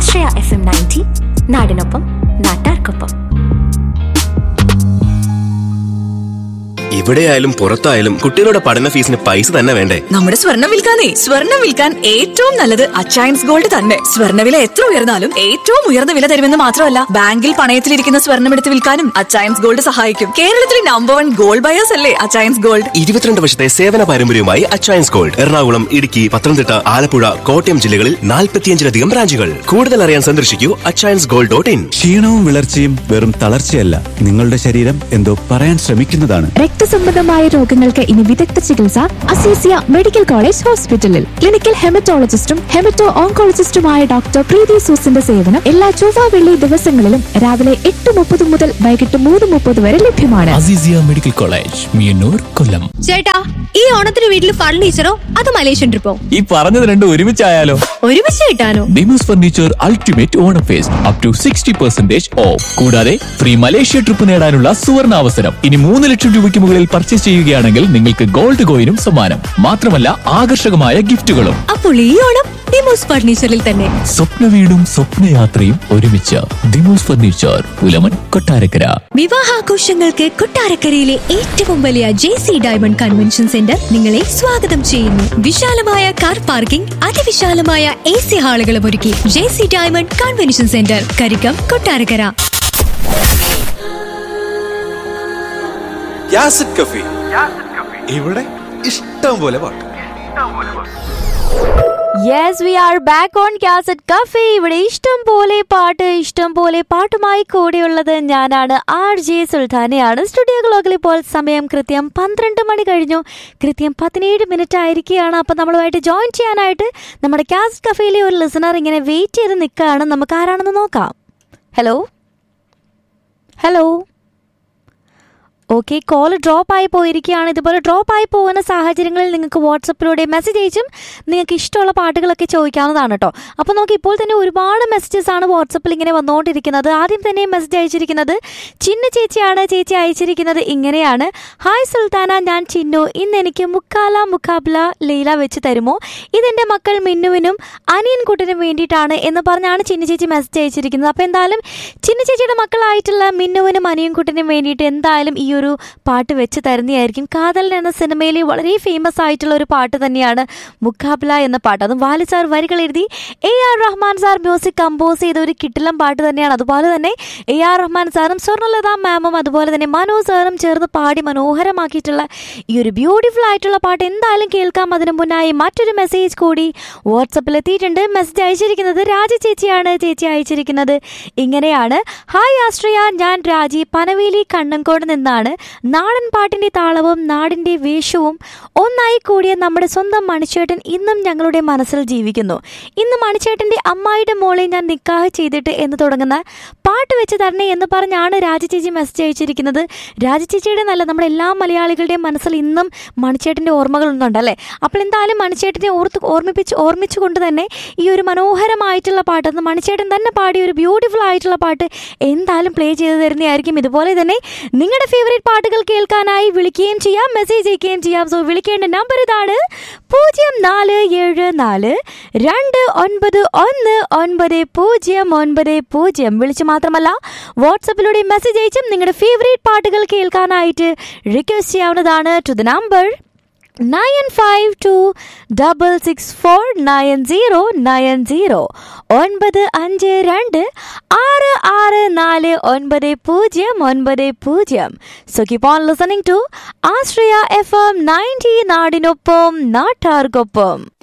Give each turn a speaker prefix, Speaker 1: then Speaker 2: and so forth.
Speaker 1: ആശ്രയ F M ninety നാടിനൊപ്പം നാട്ടാർക്കൊപ്പം
Speaker 2: ഇവിടെയായാലും പുറത്തായാലും കുട്ടികളുടെ പഠന ഫീസിന് പൈസ തന്നെ വേണ്ടേ
Speaker 3: നമ്മുടെ സ്വർണം വിൽക്കാനേ സ്വർണം വിൽക്കാൻ ഏറ്റവും നല്ലത് അച്ചയൻസ് ഗോൾഡ് തന്നെ സ്വർണ്ണവില എത്ര ഉയർന്നാലും ഏറ്റവും ഉയർന്ന വില തരുമെന്ന് മാത്രമല്ല ബാങ്കിൽ പണയത്തിലിരിക്കുന്ന സ്വർണം എടുത്ത് വിൽക്കാനും അച്ചയൻസ് ഗോൾഡ് സഹായിക്കും കേരളത്തിലെ നമ്പർ വൺ ഗോൾഡ് ബയേഴ്സ് അല്ലേ അച്ചയൻസ് ഗോൾഡ്
Speaker 2: ഇരുപത്തിരണ്ട് വർഷത്തെ സേവന പാരമ്പര്യവുമായി അച്ചയൻസ് ഗോൾഡ് എറണാകുളം ഇടുക്കി പത്തനംതിട്ട ആലപ്പുഴ കോട്ടയം ജില്ലകളിൽ നാൽപ്പത്തിയഞ്ചിലധികം ബ്രാഞ്ചുകൾ കൂടുതൽ അറിയാൻ സന്ദർശിക്കൂ അച്ചയൻസ് ഗോൾഡ് ഡോട്ട് ഇൻ
Speaker 4: ക്ഷീണവും വിളർച്ചയും വെറും തളർച്ചയല്ല നിങ്ങളുടെ ശരീരം എന്തോ പറയാൻ ശ്രമിക്കുന്നതാണ്
Speaker 5: രക്തസംബന്ധമായ രോഗങ്ങൾക്ക് ഇനി വിദഗ്ധ ചികിത്സ അസീസിയ മെഡിക്കൽ കോളേജ് ഹോസ്പിറ്റലിൽ ക്ലിനിക്കൽ ഹെമറ്റോളജിസ്റ്റും ഹെമറ്റോ ഓങ്കോളജിസ്റ്റുമായ ഡോക്ടർ പ്രീതി സൂസിന്റെ സേവനം എല്ലാ ചൊവ്വ വെള്ളി ദിവസങ്ങളിലും രാവിലെ എട്ട് മുപ്പത് മുതൽ വൈകിട്ട് മൂന്ന് മുപ്പത് വരെ ലഭ്യമാണ്
Speaker 6: അസീസിയ മെഡിക്കൽ കോളേജ് മിയന്നൂർ കൊല്ലം
Speaker 7: ചേട്ടാ ഈ ഓണത്തിന് വീട്ടിൽ ഫർണിച്ചറോ അത് മലേഷ്യൻ ട്രിപ്പോ
Speaker 6: ഈ പറഞ്ഞത് രണ്ടും ഒരുമിച്ചായാലോ
Speaker 7: ഒരുമിച്ച് കിട്ടാനോ
Speaker 6: Demos furniture ultimate Onam fest up to sixty percentage off കൂടാതെ ഫ്രീ മലേഷ്യ ട്രിപ്പ് നേടാനുള്ള സുവർണ അവസരം ഇനി മൂന്ന് ലക്ഷം രൂപയ്ക്ക് മുകളിൽ പർച്ചേസ് ചെയ്യുകയാണെങ്കിൽ നിങ്ങൾക്ക് ഗോൾഡ് കോയിനും സമ്മാനം മാത്രമല്ല ആകർഷകമായ ഗിഫ്റ്റുകളും
Speaker 7: അപ്പോൾ ഈ ഓണം ഡിമോസ് ഫർണിച്ചറിൽ തന്നെ
Speaker 6: സ്വപ്ന വീടും സ്വപ്നയാത്രയും ഒരുമിച്ച് ദിമോസ് ഫർണിച്ചർ പുലമൻ കൊട്ടാരക്കര
Speaker 7: വിവാഹാഘോഷങ്ങൾക്ക് കൊട്ടാരക്കരയിലെ ഏറ്റവും വലിയ J C diamond convention centre നിങ്ങളെ സ്വാഗതം ചെയ്യുന്നു വിശാലമായ കാർ പാർക്കിംഗ് അതിവിശാലമായ എ സി ഹാളുകളും ഒരുക്കി J C diamond convention centre Karikkam Kottarakkara
Speaker 8: യാസിഡ് കഫി ഇവിടെ ഇഷ്ടം പോലെ പാട്ട്
Speaker 5: yes we are back on cassette cafe ഇവിടെ ഇഷ്ടം പോലെ പാട്ട് ഇഷ്ടം പോലെ പാട്ടുമായി കൂടെയുള്ളത് ഞാനാണ് ആർ ജെ സുൽത്താനയാണ് സ്റ്റുഡിയോ ക്ലോക്കിൽ ഇപ്പോൾ സമയം കൃത്യം പന്ത്രണ്ട് മണി കഴിഞ്ഞു കൃത്യം പതിനേഴ് മിനിറ്റ് ആയിരിക്കുകയാണ് അപ്പം നമ്മളുമായിട്ട് ജോയിൻ ചെയ്യാനായിട്ട് നമ്മുടെ കാസറ്റ് കഫേയിലെ ഒരു ലിസണർ ഇങ്ങനെ വെയിറ്റ് ചെയ്ത് നിൽക്കുകയാണ് നമുക്ക് ആരാണെന്ന് നോക്കാം hello hello okay call drop ആയി പോയിരിക്കുകയാണ് ഇതുപോലെ ഡ്രോപ്പ് ആയി പോകുന്ന സാഹചര്യങ്ങളിൽ നിങ്ങൾക്ക് വാട്സപ്പിലൂടെ മെസ്സേജ് അയച്ചും നിങ്ങൾക്ക് ഇഷ്ടമുള്ള പാട്ടുകളൊക്കെ ചോദിക്കാവുന്നതാണ് കേട്ടോ അപ്പോൾ നമുക്ക് ഇപ്പോൾ തന്നെ ഒരുപാട് മെസ്സേജസ് ആണ് വാട്സപ്പിൽ ഇങ്ങനെ വന്നുകൊണ്ടിരിക്കുന്നത് ആദ്യം തന്നെ മെസ്സേജ് അയച്ചിരിക്കുന്നത് ചിന്ന ചേച്ചിയാണ് ചേച്ചി അയച്ചിരിക്കുന്നത് ഇങ്ങനെയാണ് ഹായ് സുൽത്താന ഞാൻ ചിന്നു ഇന്ന് എനിക്ക് മുക്കാല മുക്കാബ്ല ലീല വെച്ച് തരുമോ ഇതെൻ്റെ മക്കൾ മിന്നുവിനും അനിയൻ കുട്ടനും വേണ്ടിയിട്ടാണ് എന്ന് പറഞ്ഞാണ് ചിന്ന ചേച്ചി മെസ്സേജ് അയച്ചിരിക്കുന്നത് അപ്പോൾ എന്തായാലും ചിന്ന ചേച്ചിയുടെ മക്കളായിട്ടുള്ള മിന്നുവിനും അനിയൻ കുട്ടനും വേണ്ടിയിട്ട് എന്തായാലും ഈ ഒരു പാട്ട് വെച്ച് തരുന്നതായിരിക്കും കാതൽ എന്ന സിനിമയിൽ വളരെ ഫേമസ് ആയിട്ടുള്ള ഒരു പാട്ട് തന്നെയാണ് മുഖാബില എന്ന പാട്ട് അതും വാലി സാർ വരികൾ എഴുതി A R Rahman sir music compose ചെയ്ത ഒരു കിട്ടിലം പാട്ട് തന്നെയാണ് അതുപോലെ തന്നെ എ ആർ റഹ്മാൻ സാറും സ്വർണ്ണലത മാമും അതുപോലെ തന്നെ മനോ സാറും ചേർന്ന് പാടി മനോഹരമാക്കിയിട്ടുള്ള ഈ ഒരു ബ്യൂട്ടിഫുൾ ആയിട്ടുള്ള പാട്ട് എന്തായാലും കേൾക്കാം അതിനു മുന്നായി മറ്റൊരു മെസ്സേജ് കൂടി വാട്സപ്പിൽ എത്തിയിട്ടുണ്ട് മെസ്സേജ് അയച്ചിരിക്കുന്നത് രാജ ചേച്ചിയാണ് ചേച്ചി അയച്ചിരിക്കുന്നത് ഇങ്ങനെയാണ് ഹായ് ആശ്രയ ഞാൻ രാജി പനവേലി കണ്ണങ്കോട് നിന്നാണ് നാടൻ പാട്ടിന്റെ താളവും നാടിന്റെ വേഷവും ഒന്നായി കൂടിയ നമ്മുടെ സ്വന്തം മണിച്ചേട്ടൻ ഇന്നും ഞങ്ങളുടെ മനസ്സിൽ ജീവിക്കുന്നു ഇന്ന് മണിച്ചേട്ടന്റെ അമ്മായിയുടെ മോളെ ഞാൻ നിക്കാഹ് ചെയ്തിട്ട് എന്ന് തുടങ്ങുന്ന പാട്ട് വെച്ച് തരണേ എന്ന് പറഞ്ഞാണ് രാജചേച്ചി മെസ്സേജ് അയച്ചിരിക്കുന്നത് രാജചേച്ചിയുടെ നല്ല നമ്മുടെ എല്ലാ മലയാളികളുടെയും മനസ്സിൽ ഇന്നും മണിച്ചേട്ടന്റെ ഓർമ്മകൾ ഉണ്ടല്ലേ അപ്പോൾ എന്തായാലും മണിച്ചേട്ടനെ ഓർത്ത് ഓർമ്മിപ്പിച്ച് ഓർമ്മിച്ചുകൊണ്ട് തന്നെ ഈ ഒരു മനോഹരമായിട്ടുള്ള പാട്ട് അത് മണിച്ചേട്ടൻ തന്നെ പാടിയ ഒരു ബ്യൂട്ടിഫുൾ ആയിട്ടുള്ള പാട്ട് എന്തായാലും പ്ലേ ചെയ്ത് തരുന്നതായിരിക്കും ഇതുപോലെ തന്നെ നിങ്ങളുടെ ഫേവറേറ്റ് പാട്ടുകൾ കേൾക്കാനായി വിളിക്കുകയും ചെയ്യാം മെസ്സേജ് അയക്കുകയും ചെയ്യാം സോ വിളിക്കേണ്ട നമ്പർ ഇതാണ് പൂജ്യം നാല് ഏഴ് നാല് രണ്ട് ഒൻപത് ഒന്ന് ഒൻപത് പൂജ്യം ഒൻപത് പൂജ്യം വിളിച്ച് മാത്രമല്ല വാട്സപ്പിലൂടെ മെസ്സേജ് അയച്ചും നിങ്ങളുടെ ഫേവറേറ്റ് പാട്ടുകൾ കേൾക്കാനായിട്ട് റിക്വസ്റ്റ് ചെയ്യാവുന്നതാണ് to the number nine five two double six four nine zero nine zero ഒൻപത് അഞ്ച് രണ്ട് ആറ് ആറ് നാല് ഒൻപത് പൂജ്യം ഒൻപത് പൂജ്യം so keep on listening to Ashraya F M ninety നാടിനൊപ്പം നാട്ടാർക്കൊപ്പം